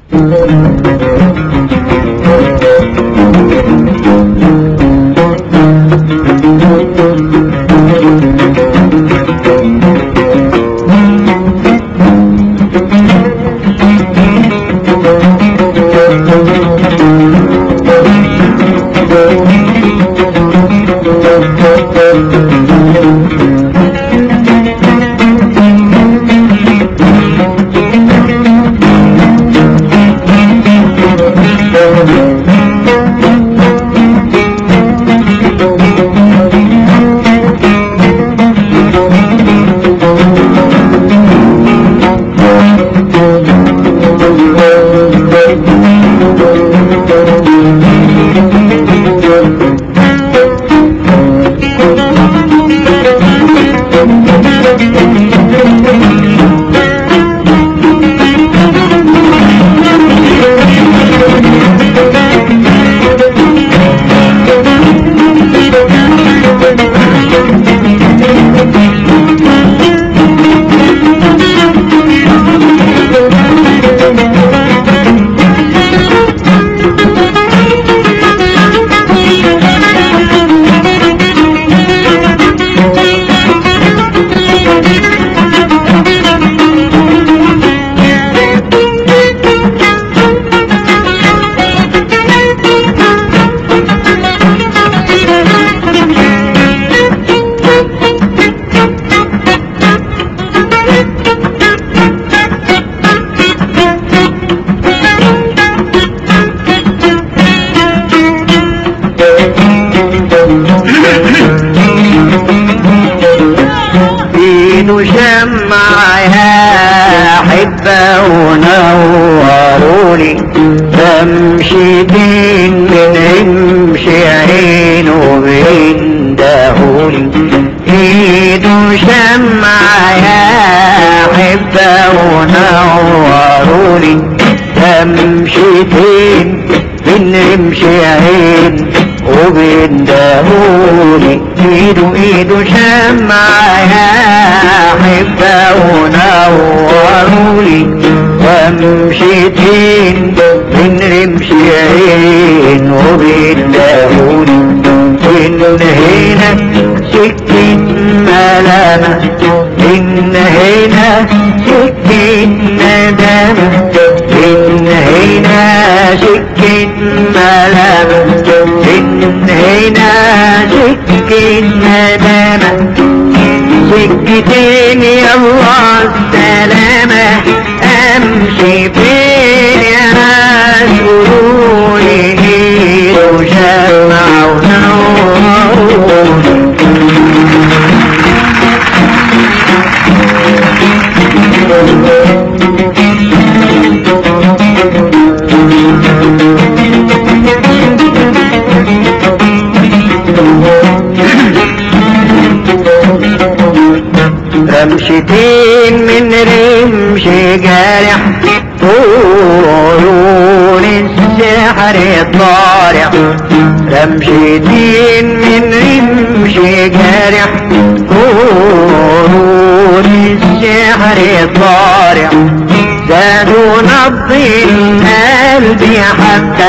ايده شمعها حبة ونورولي تمشيتين من امشي عينه بيندهولي ايده شمعها حبة ونورولي تمشيتين من امشي عين وبندهولي ايده ايده شمعها حبة ونورولي وامشيتين من رمش عين وبندهولي إن هنا سكة ملامة إن هنا سكة ندامة إن هنا سكة ملامة إن هنا سكة ندامة سكتين يلا السلامة أمشي فين يا ناس قولولي إيد وشمع ونور رمشتين من رمش جارح طول السحر طارع رمشتين من رمش جارح طول السحر طارع زادوا نبض القلب حتى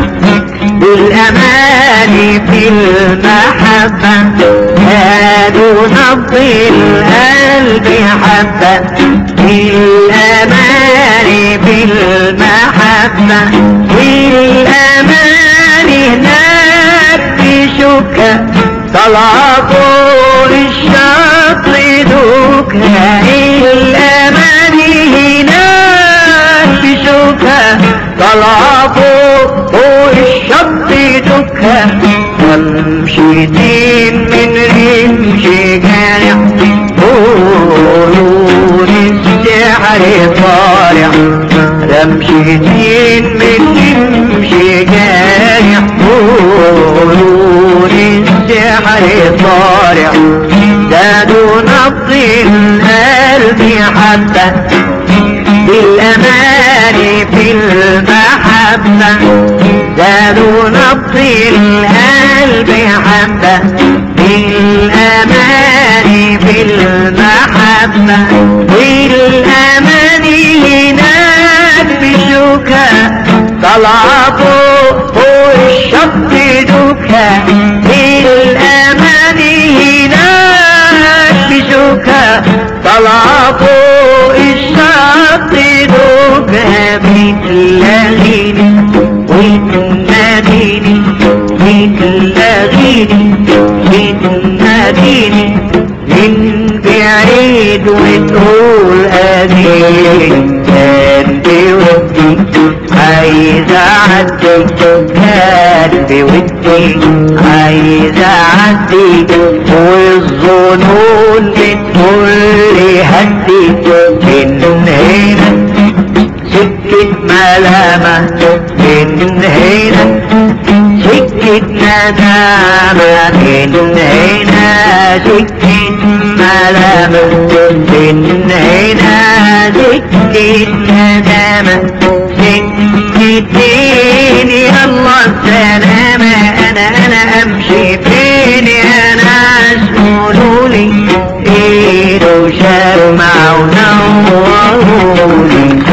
بالأمان في المحبة زادوا نبض القلب حتى بالأمان في المحبة بالأمان هناك بشكا طلع طول الشط دوكا الأمان هناك بشكا طلع فوق فوق الشط دكا وامشيتين من رمش جارح طول السحر طالع رمشتين من رمش جارح طول السحر طالع زادوا نبض القلب حتى بالأمان في المحبة زادوا نبض القلب حبة بالأمان في المحبة بالأمان هناك بشوكة طلع فوق فوق الشط دوكا الأماني هناك بشوكا طلع فوق الشط دوكا بتلاغيني وتناديني بتلاغيني بتناديني من بعيد وتقول أديني قلبي ودي عايز أعدي قلبي ودي عايز أعدي والظنون بتقول لي هدي من هنا سكة ملامة من هنا سكة ندامة من هنا سكة ملامة من هنا سكة ندامة سكتين يلا السلامة أنا أنا أمشي فين يا ناس قولولي إيدو شمع ونورولي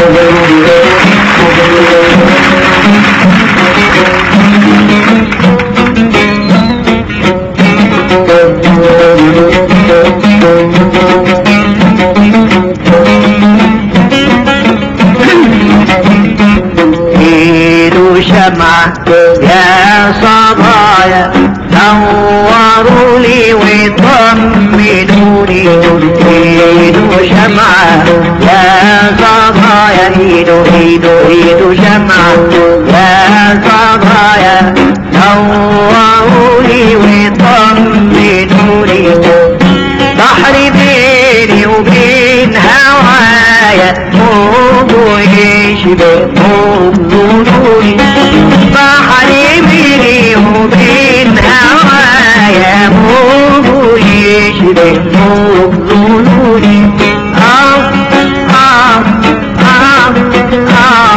ايدو شمعة يا صبايا نوروا لي وطمنوني ايدو شمعة يا صبايا ايدو ايدو ايدو شمعة يا صبايا نوروا لي وطمنوني بحر بيني وبين هوايا موج ويشبه موج ظنوني بحر بيني وبين هوايا موج ويشبه موج ظنوني آه آه آه آه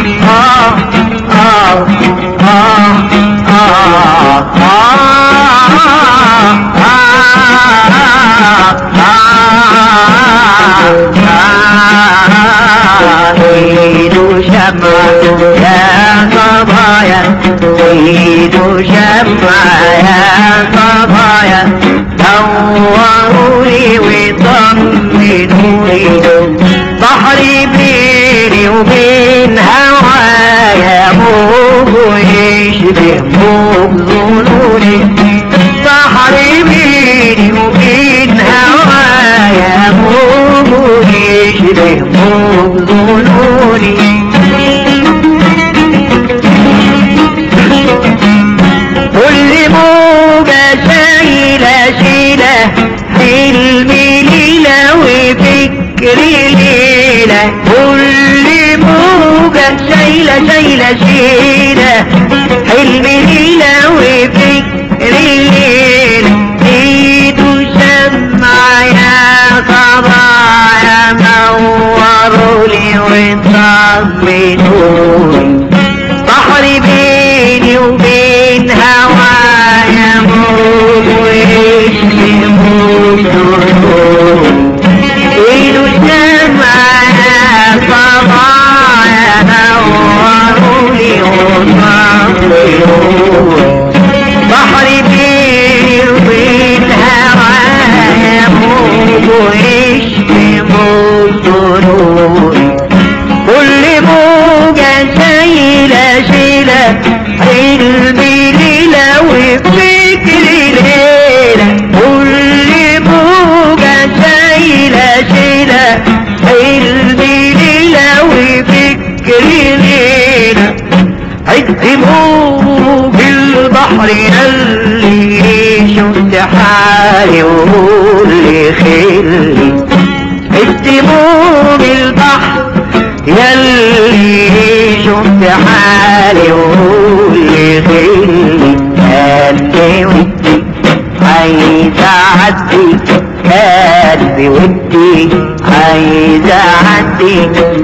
آه آه آه ايدو شمع يا صبايا ايدو شمع يا صبايا نورولي وطمنوني بحري بيني وبين هوايا موج ويشبه موج ظنوني بحري بيني وبين هوايا موج ويشبه موج ظنوني كل موجة شايلة شيلة حلمي ليلة وفكري ليلة كل موجة شايلة شايلة شيلة حلمي ليلة وفكري ليلة ايده شمع يا صبايا نوروا لي وطمنوني بحر بيني وبين هوايا موج ويشكي موج ايده شمع يا صبايا نوروا لي وطمنوني بحر بيني وبين هوايا موج ويشكي موج كل موجة شايلة شيلة حلمي ليلة وفكري ليلة كل موجة شايلة شيلة حلمي ليلة وفكري ليلة عد موج البحر يلي شفت حالي وقول لي خلي عد موج البحر يلي شفت حالي وقول لي خلي قلبي ودي عايز اعدي قلبي ودي عايز اعدي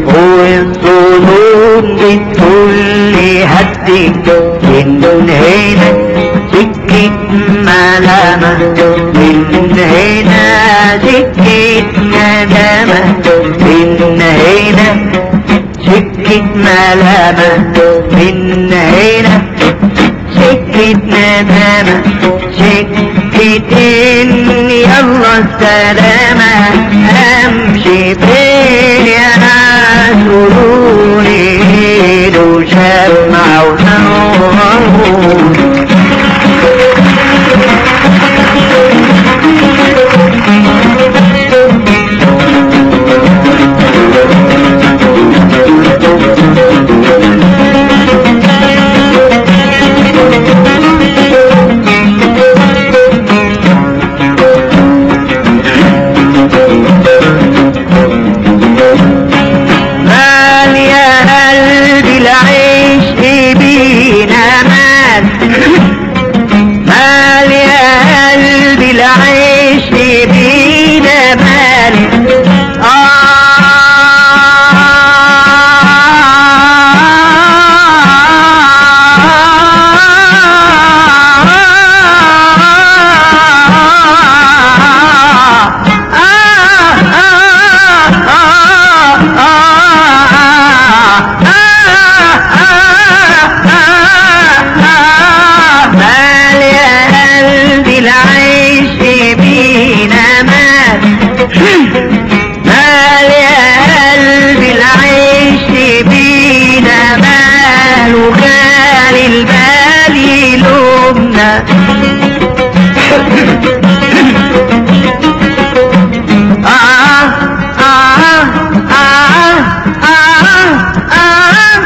والظنون بتقول لي هدي من هنا سكة ملامة من هنا سكة ندامة من هنا سكة ملامة من هنا سكة ندامة سكة إن يلا السلامة أمشي فين يا ناس قولولي لو شمع ونور مال يا قلبي العيش بينا مال مال يا قلبي العيش بينا مال مال يا قلبي العيش بينا مال مال يا قلبي العيش بينا مال وخال البال يلومنا آه آه آه آه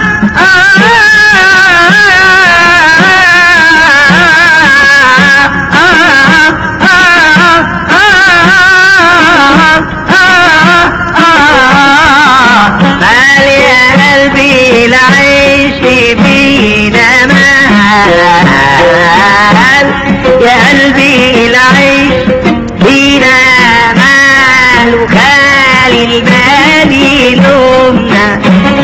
مال يا قلبي العيش بينا مال يا قلبي العيش بينا مال وخالي المال يلومنا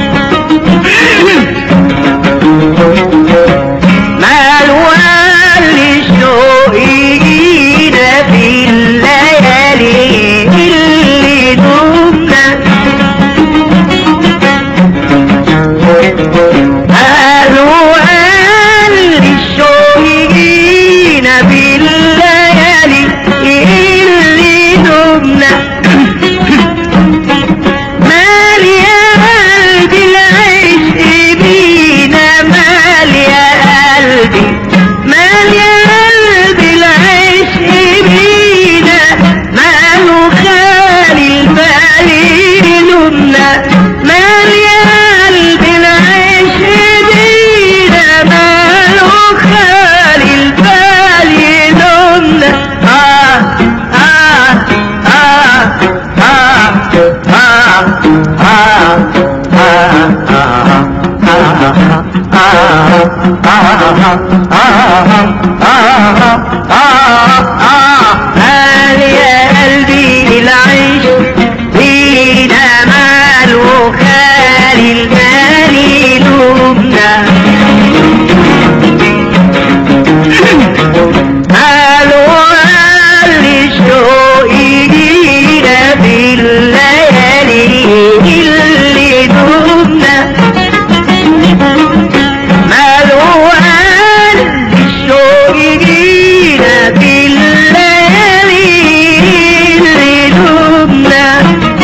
مال والي الشوق يجينا في الليالي اللي دومنا مال والي الشوق يجينا في الليالي اللي دومنا مال يا قلبي العيش بينا مال يا قلبي مال يا قلبي العيش بينا مال وخالي البال يلومنا مال يا قلبي العيش بينا مال وخالي البال يلومنا آه آه آه آه مال يا قلبي العيش فينا مال وخالي المال يلومنا مال والي الشوق يجينا في الليالي اللي دومنا مال والي الشوق يجينا في الليالي اللي دومنا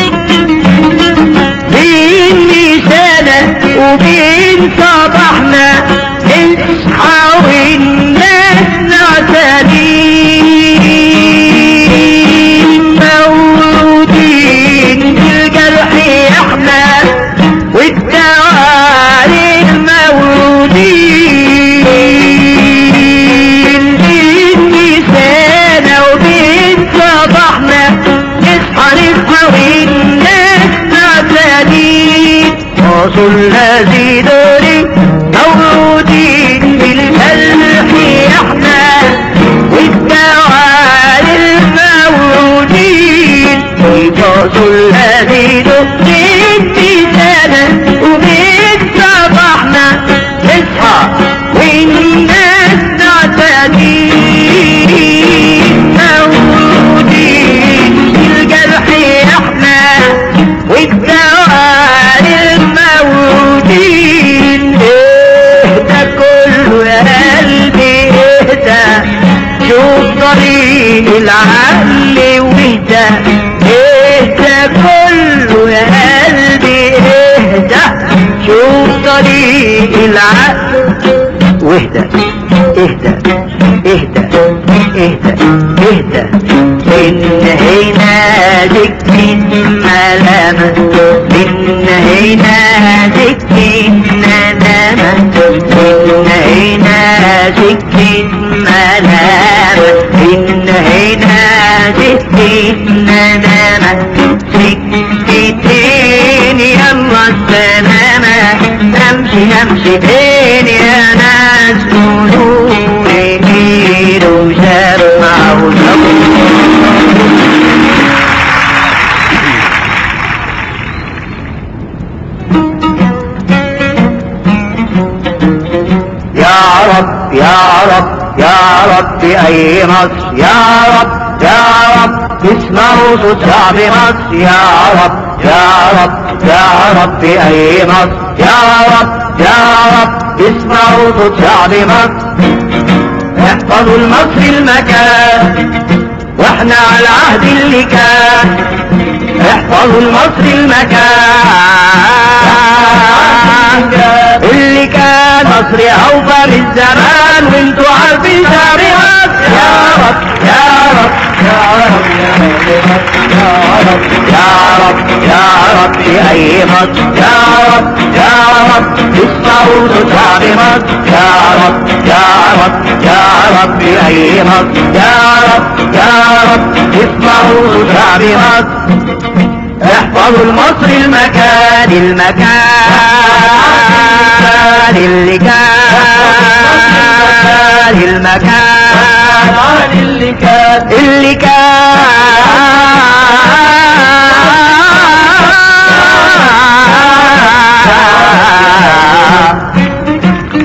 بين سنة وبين صباحنا نصحى والناس نعتدين مولودين بالجرح احنا والدوالي مولودين بين سنة وبين صباحنا نصحى نصحى والناس نعتدين وصل الذي دوري مولودين بالجرح احنا والدوالي المولودين وصل الذي دوري سنة وبين صباحنا نصحى والناس نعتدين مولودين بالجرح احنا والدوالي المولودين طريق العقل واهدى اهدى اهدى اهدى اهدى ان هنا ذكر ملامة ان هنا ذكر ندامة ان هنا ذكر ملامة ان هنا ذكر ندامة سكتين يلا السلامة نمشي نمشي فين يا ناس قولولي مين وسمع وسمع يا رب يا رب يا رب أي مصر يا رب يا رب اسمعوا صوت شعب مصر يا رب يا رب يا رب أي مصر يا رب يا رب اسمعوا صوت شعب مصر احفظوا المصري المكان واحنا على العهد اللي كان احفظوا المصري المكان اللي كان مصري اوفى من زمان وانتوا عارفين شعب مصر يا رب يا رب يا رب يا رب يا رب يا رب في اي مصر يا رب يا رب اسمعوا صوت شعب مصر يا رب يا رب يا رب في اي مصر يا رب يا رب اسمعوا صوت شعب مصر احفظوا المصري المكان المكان اللي كان المكان اللي كان اللي كان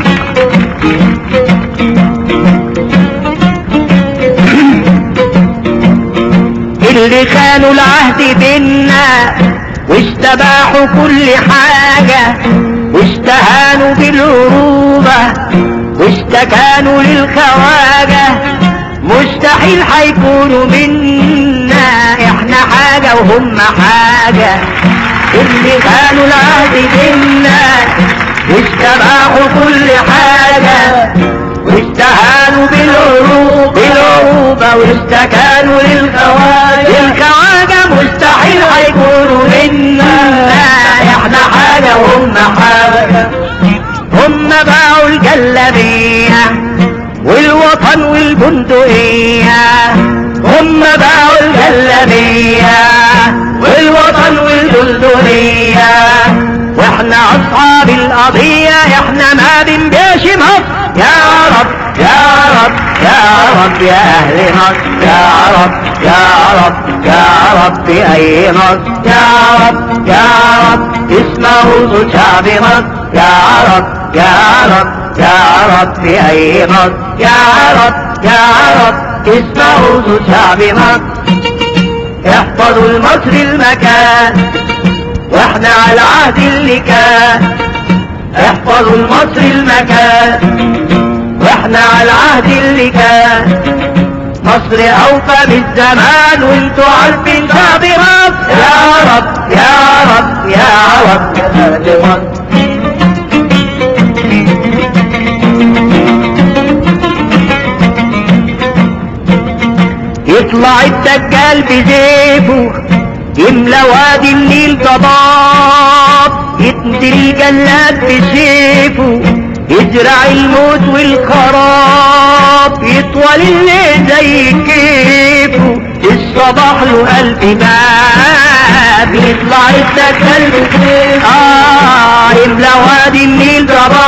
اللي خانوا العهد بينا واستباحوا كل حاجة واستهانوا بالعروبة واستكانوا للخواجة مستحيل هيكونوا منا احنا حاجة وهم حاجة اللي خانوا العهد بينا واستباحوا كل حاجة واستهانوا بالعروب بالعروبة واستكانوا للخواجة للخواجة مستحيل هيكونوا منا احنا حاجة وهم حاجة هم باعوا الجلابية والوطن والبندقية هم باعوا الجلابية والوطن والبندقية واحنا اصحاب القضية احنا ما بنبيش مصر يا رب يا رب يا رب يا اهل مصر يا رب يا رب يا رب في اي مصر يا رب يا رب اسمعوا صوت شعب مصر يا رب يا رب يا رب في اي مصر يا رب يا رب اسمعوا صوت شعب مصر احفظوا المصري المكان واحنا على العهد اللي كان احفظوا المصري المكان واحنا على العهد اللي كان مصر اوفى بالزمان وانتوا عارفين شعب مصر يا رب يا رب يا رب يا أهل مصر يطلع الدجال بزيفه يملى وادي النيل ضباب يقتل الجلاد بسيفه يزرع الموت والخراب يطول الليل زي كيفه الصباح له ألف باب يطلع الدجال بسيفه آه يملى وادي النيل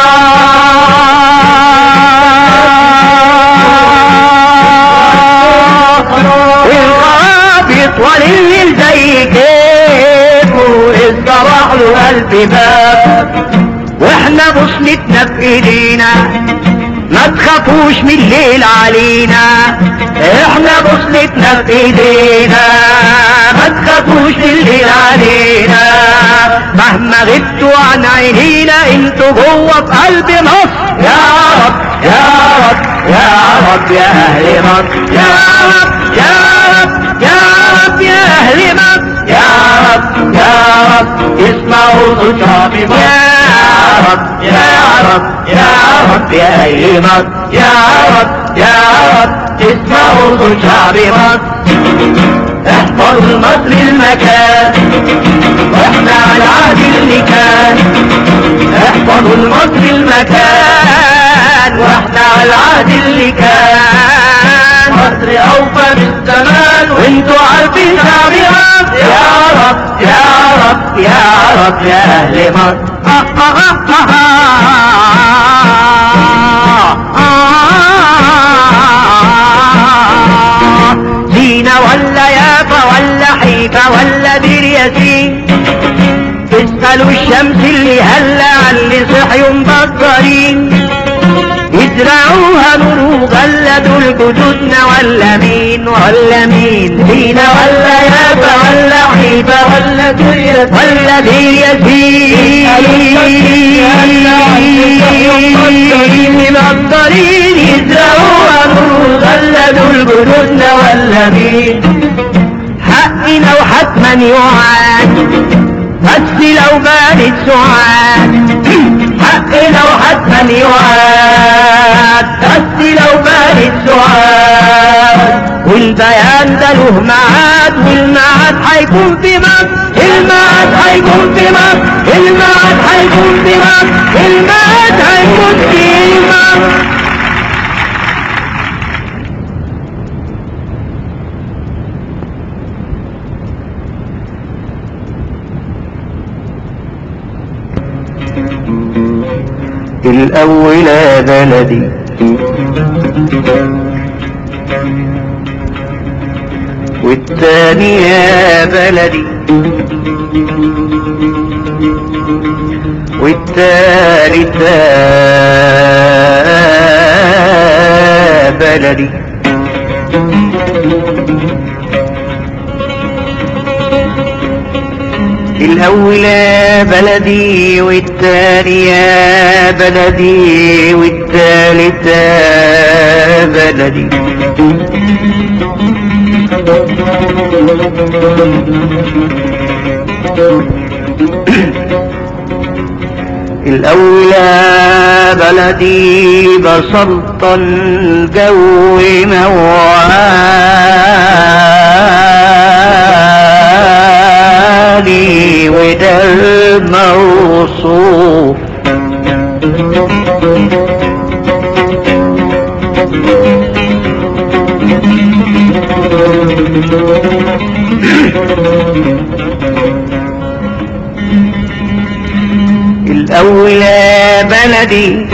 ضباب والخراب يطول الليل زي كيفه الصباح له ألف باب واحنا بصلتنا في ايدينا ما تخافوش من الليل علينا احنا بصلتنا في ايدينا ما تخافوش من الليل علينا مهما غبتوا عن عينينا انتوا جوه في قلب مصر يا رب يا رب يا رب يا اهل مصر يا رب يا رب يا رب يا اهل مصر يا رب يا رب اسمعوا صوت شعب مصر يا رب يا رب يا رب يا أهل مصر يا رب يا رب اسمعوا صوت شعب مصر احفظ مصر المكان واحنا على عهد اللي كان احفظ المصر المكان واحنا على العهد اللي كان مصر اوفى من زمان وانتوا عارفين شعب مصر يا رب يا رب يا رب يا اهل مصر آه آه آه آه سينا ولا يافا ولا حيفا ولا دير ياسين اسألوا الشمس اللي هلا على صحيوا مبطرين يزرعوها نور غلدوا الجدودنا ولا مين ولا مين سينا ولا يافا ولا حيفا ولا دير ولا دير ياسين مبطرين يزرعوها نور غلدوا الجدودنا ولا مين حقنا وحتما يعاد بس لو بانت سعاد حقنا وحتما يعاد بس لو بانت سعاد والبيان ده له ميعاد والميعاد هيكون في مصر الميعاد هيكون في مصر الميعاد هيكون في مصر الميعاد هيكون في مصر الأول يا بلدي والتاني يا بلدي والتالت يا بلدي الأول يا بلدي والتاني يا بلدي والتالت يا بلدي الأول يا بلدي بسلطن جو موالي وده الموصوف الأول يا بلدي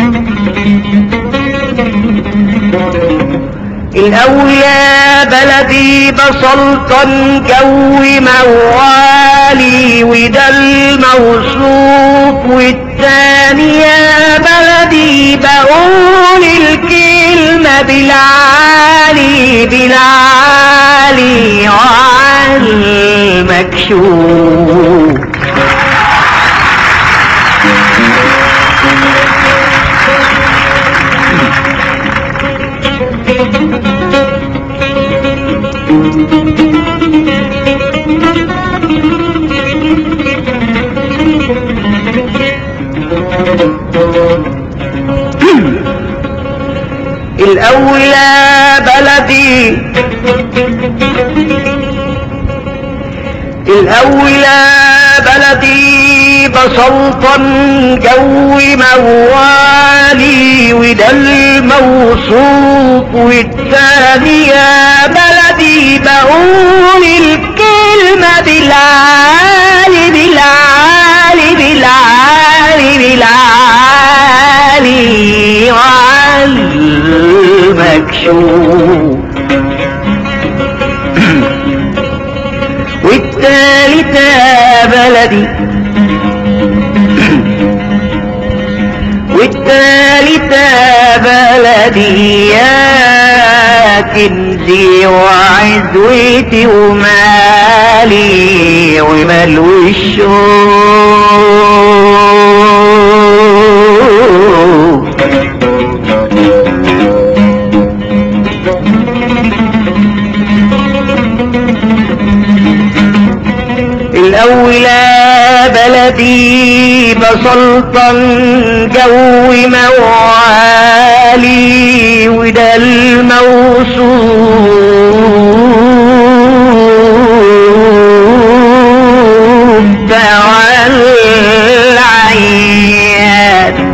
الأول يا بلدي بسلطن جو موالي وده الموصوف والتاني يا بلدي بقول الكلمة بالعالي بالعالي وعلى المكشوف الأول يا بلدي الأول يا بلدي بسلطن جو موالي وده الموصوف والتاني يا بلدي بقول الكلمة بالعالي بالعالي بالعالي بالعالي وعلى المكشوف والتالت يا بلدي والتالت يا بلدي يا كنزي وعزوتي ومالي ومال الشوق الأول يا بلدي بسلطن جو موالي وده الموصوف دعا العيان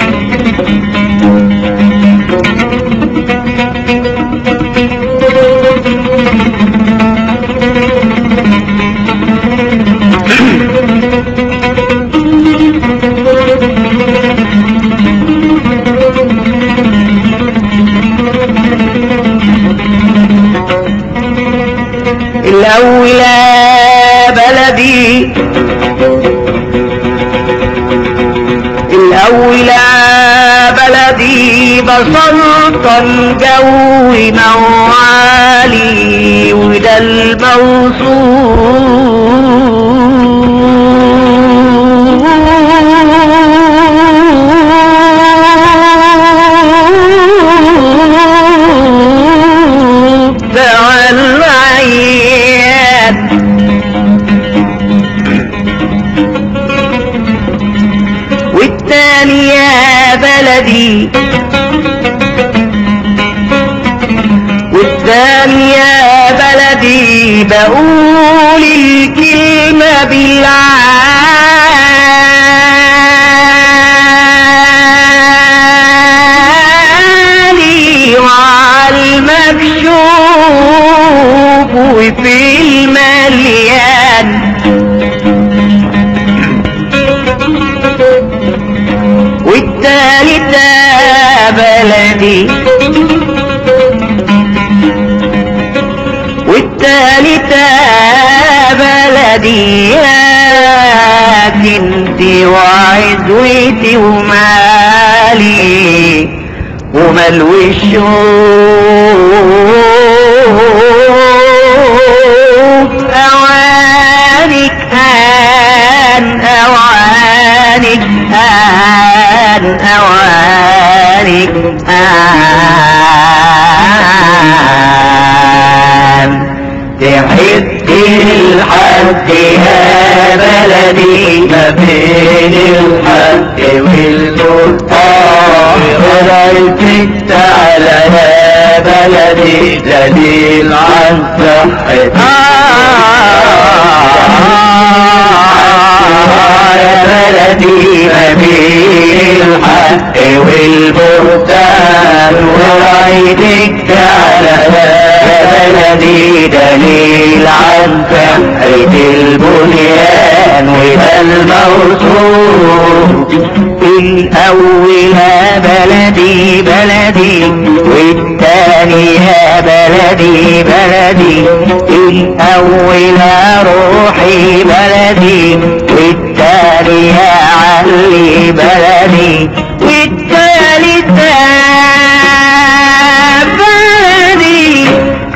الأولى بلدي الأولى بلدي بسلطن جوي موالي وده الموصوف دعا العيان والتاني يا بلدي والتاني يا بلدي بقول الكلمة بالعالي وعلى المكشوف وفي المليان والتالتة بلدي والتالتة بلدي يا كنتي وعزوتي ومالي ومال وشوف أوانك هان أوانك هان أوانك هان تحب الحد يا بلدي ما بين الحد والسلطان رايتك على يا بلدي دليل عن صحتي يا بلدي ما بين الحق والبهتان ورايدك على يا بلدي دليل عن صحة البنيان والموصوف الأول بلدي بلدي والتاني يا بلدي بلدي الأول روحي بلدي والتاني يا علي بلدي والتالت بلدي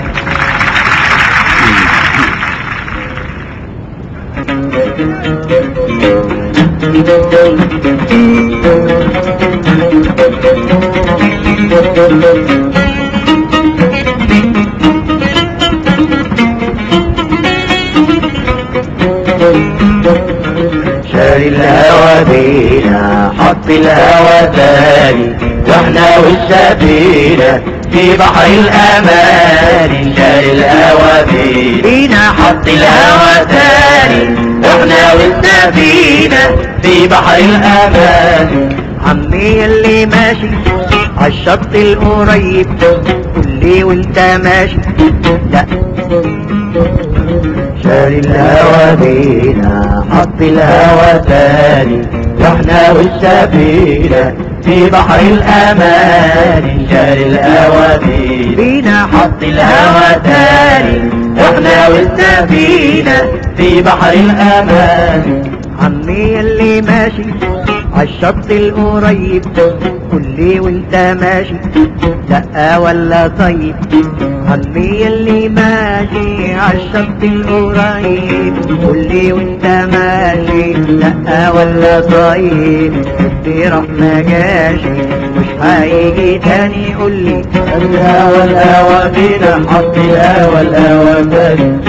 شاري الهوى بينا حط الهوى تاني واحنا والسفينة في بحر الأمان شاري الهوى بينا حط الهوى تاني واحنا والسفينة في بحر الأمان عمي اللي ماشي عالشط القريب قول لي وانت ماشي لا شاري الهوى بينا حط الهوى تاني واحنا والسفينة في بحر الأمان شاري الهوى بينا حط الهوى تاني واحنا والسفينة في بحر الأمان عمي اللي ماشي عالشط القريب قول لي وانت ماشي لا ولا طيب عمي اللي ماشي عالشط القريب قول لي وانت ماشي لا ولا طيب بدي راح ما جاشي مش هيجي تاني قول لي الهوى الهوى فينا حط الهوى الهوى تاني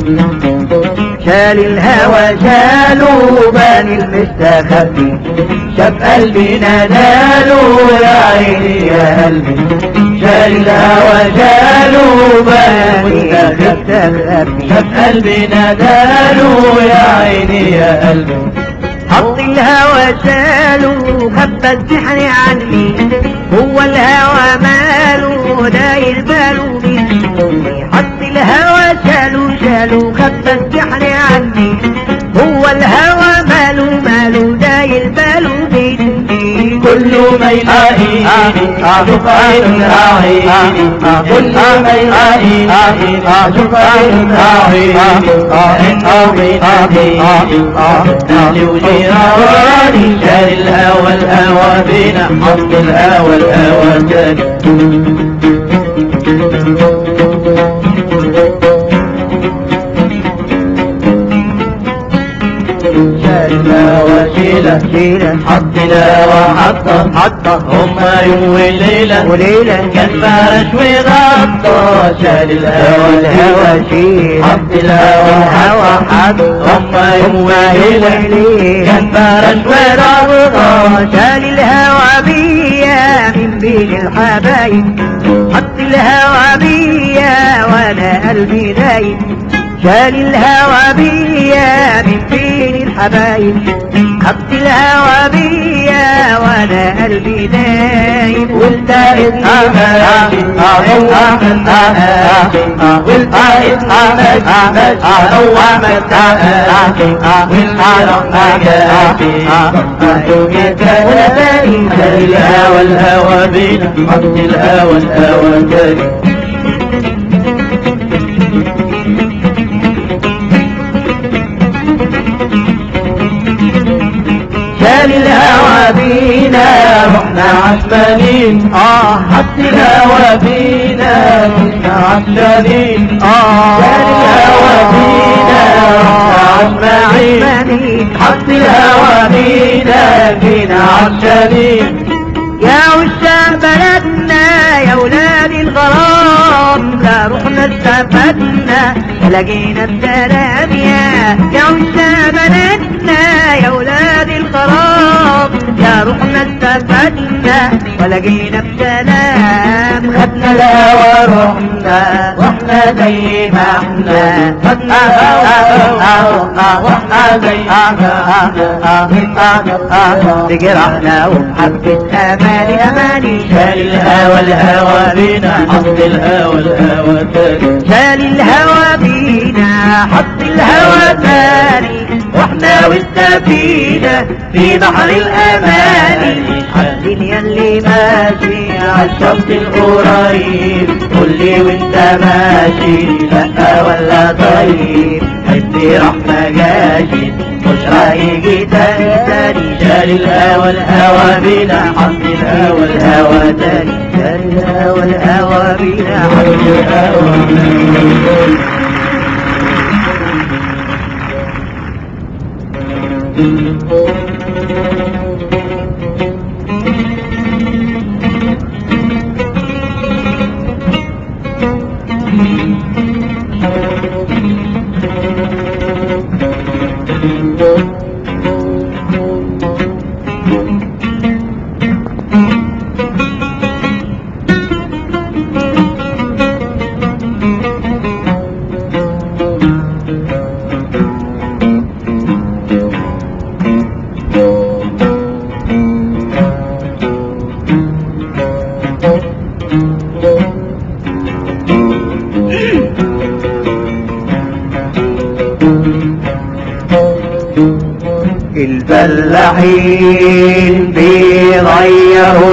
شال الهوى شالوا بني المستخبي شاف قلبي ناداله يا عيني يا قلبي شال الهوى شالوا بني المستخبي شاف قلبي ناداله يا عيني يا قلبي حط الهوى شاله خبى السحر عني هو الهوى ماله داير باله مني حط الهوى شاله شاله خبى السحر عني هو الهوى ماله ماله داير باله مني كل ما يلاقي اشوف عين راعي كل ما يلاقي اشوف عين راعي انه بينادي اهلي وجيراني شال الهوى الهوى بينا حط الهوى الهوى تاني شال الهوى شيله شيلة حط الهوى حطه حطه هما يوم وليلة وليلة كان فرش وغطى شال الهوى الهوى شيلة حط الهوى الهوى حط هما يوم وليلة كان فرش وغطى شال الهوى بيا من بين الحبايب حط الهوى بيا وانا قلبي نايم شال الهوى بيا من بين الحبايب حط الهوى بيا وانا قلبي نايم والتالت ماشي هو والتالت ماشي هو ماشي والعرق ماشي الهوى الهوى بينا حط الهوى الهوى تاني شال الهوى بينا رحنا عشمانين اه حط الهوى بينا رحنا عشمانين اه شال الهوى بينا رحنا عشمانين حط الهوى بينا بينا عشمانين يا وشام بلدنا يا ولاد الغرام لا رحنا استفدنا لقينا السلام يا يا وشام بلدنا يا ولاد الغرام لا رحنا استفدنا ولقينا السلام خدنا الهوى رحنا واحنا زي ما احنا خدنا الهوى واحنا زي ما احنا بجرحنا وبحبة أماني أماني شال الهوى الهوى بينا حط الهوى الهوى تاني شال الهوى بينا حط الهوى تاني واحنا والسفينة في بحر الأماني الدنيا اللي ماشي عالشط القريب قول لي وانت ماشي لا ولا طيب حبي راح ما جاشي مش هيجي تاني تاني شال الهوى الهوى بينا حط الهوى الهوى تاني شال الهوى الهوى بينا حط الهوى الفلاحين بيغيروا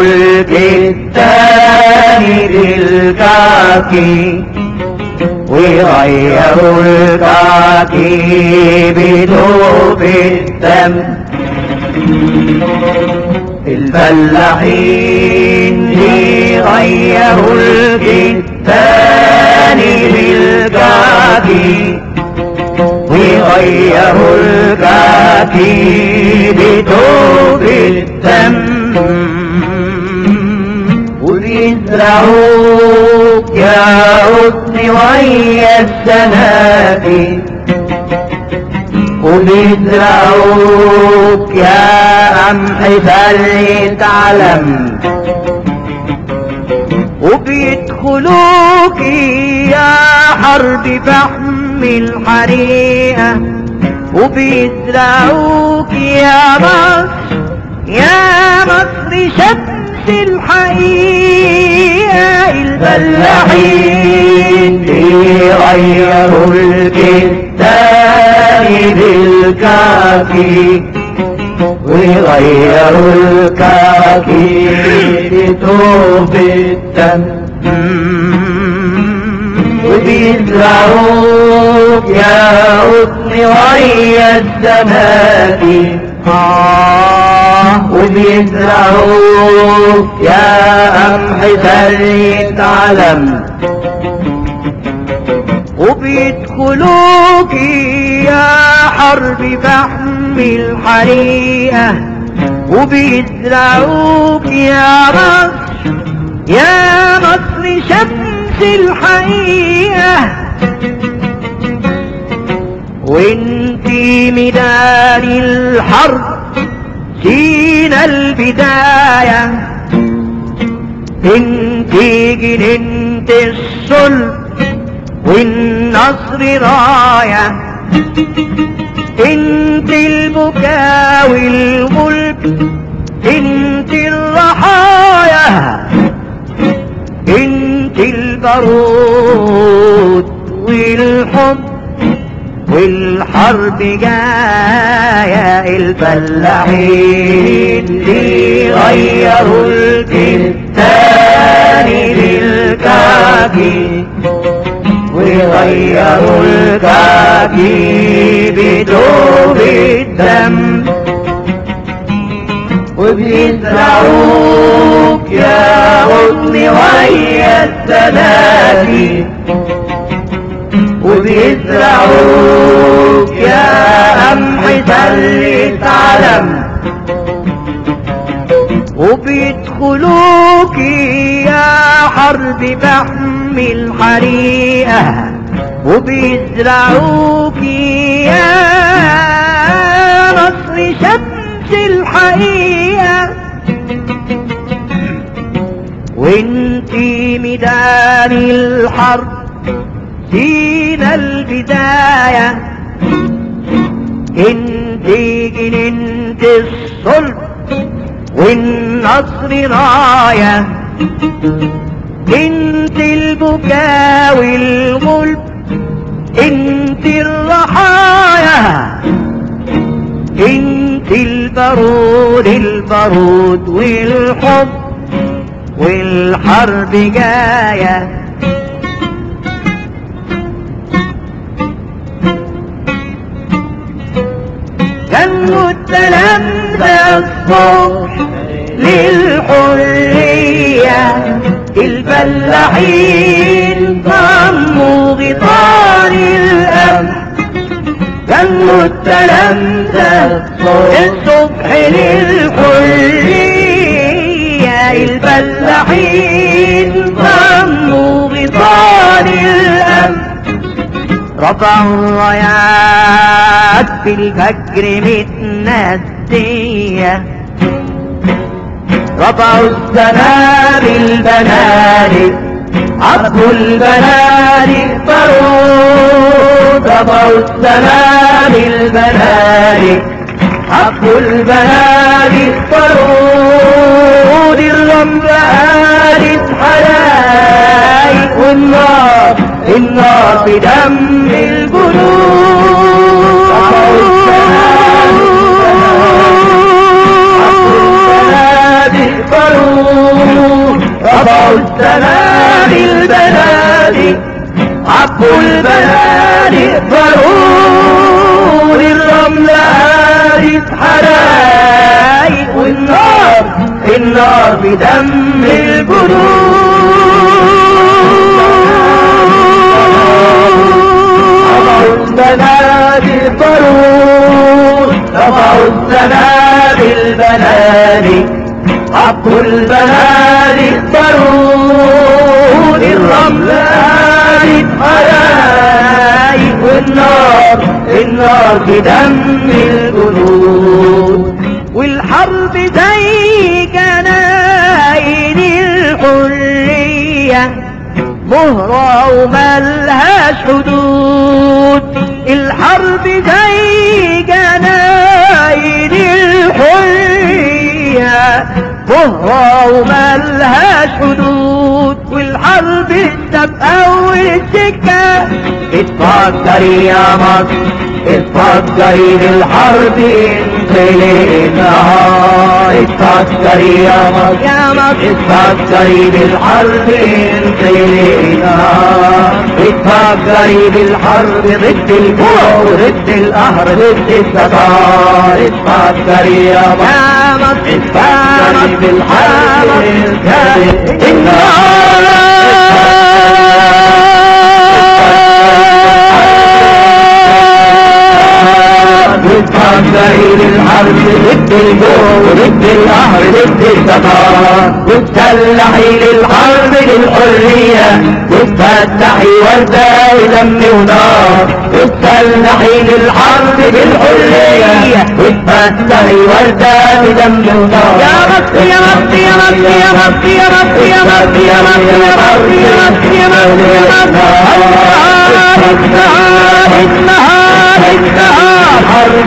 الكتان بالكاكي ويغيروا الكاكي بدوب الدم الفلاحين بيغيروا الكتان بالكاكي ويغيروا الكاكي بدوب الدم وبيزرعوك يا غصن ويا السنابل وبيزرعوك يا قمح فريد علم وبيدخلوك يا حرب فحم الحريقة وبيزرعوك يا مصر يا مصر شمس الحقيقة الفلاحين بيغيروا الكتان بالكافي ويغيروا الكاكي بتوب الدم وبيزرعوك يا قطن ويا الزماتي آه وبيزرعوك يا قمح فريد علم وبيدخلوك يا حرب فحم الحريقة وبيزرعوك يا مصر يا مصر شمس الحقيقة وانتي ميدان الحرب سينا البداية انتي جننت الصلب والنصر راية انت البكاء والغلب انت الرحايا انت البارود والحب والحرب جاية الفلاحين اللي غيروا الكتان للكاكي ويغيروا الكاكي بدوب الدم وبيزرعوك يا غصن ويا السلاسل وبيزرعوك يا قمح سلة علم وبيدخلوك يا حرب بحم الحريقة وبيزرعوك يا مصر شمس الحقيقة وانتي ميدان الحرب سينا البداية انتي جننت الصلب والنصر راية انت البكاء والغلب انت الرحايا انت البارود البارود والحب والحرب جايه كانوا التلامذة الصبح للحرية الفلاحين ضموا غطار الأمن كانوا التلامذة الصبح للحرية الفلاحين ضموا غطار الأمن رفعوا الرايات في الفجر متندية رفعوا السماء بالبنادق عبوا البنادق فرود رفعوا السماء بالبنادق عبوا البنادق فرود الرمل قالت حلايق والنار النار في دم الجنود رفعوا السماء بالبنادق عبوا البنادق فرود الرمل قالت حرايق والنار النار بدم الجنود البنادق فرود رفعوا السماء بالبنادق عبوا البنادق فرود الرمل النار النار في دم الجنود والحرب زي جناين الحرية مهرة وملهاش حدود الحرب زي جناين الحرية مهرة وملهاش حدود والحرب السابقة والسكة اتفكري يا مصر اتفكري بالحرب انت النهار اتفكري يا مصر يا مصر اتفكري بالحرب انت النهار اتفكري بالحرب ضد الجوع وضد القهر ضد الستار اتفكري يا مصر يا مصر يا اتفكري مصر بالحرب انت بتفكري للحرب ضد الجوع وضد القهر ضد الستار بتسلحي للحرب للحرية بتفتحي وردة دم ونار بتسلحي للحرب للحرية بتفتحي وردة دم ونار يا مصر يا مصر يا مصر يا مصر يا مصر يا مصر يا مصر يا مصر يا مصر يا مصر يا مصر النهار النهار النهار حرب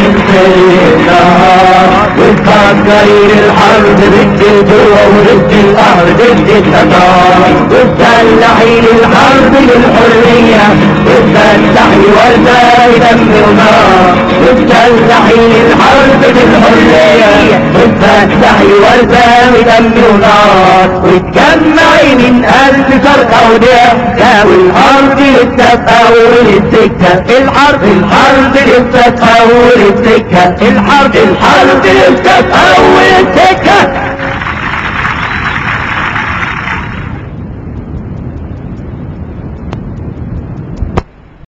النهار بتفكري للحرب ضد الجوع وضد القهر ضد الستار بتسلحي للحرب للحرية بتفتحي وردة دم ونار بتسلحي للحرب للحرية بتفتحي وردة دم ونار وتجمعي من قلب شرقة وضحكة والأرض لسه في أول السكة الحرب الحرب لسه في أول السكة الحرب الحرب لسه في أول السكة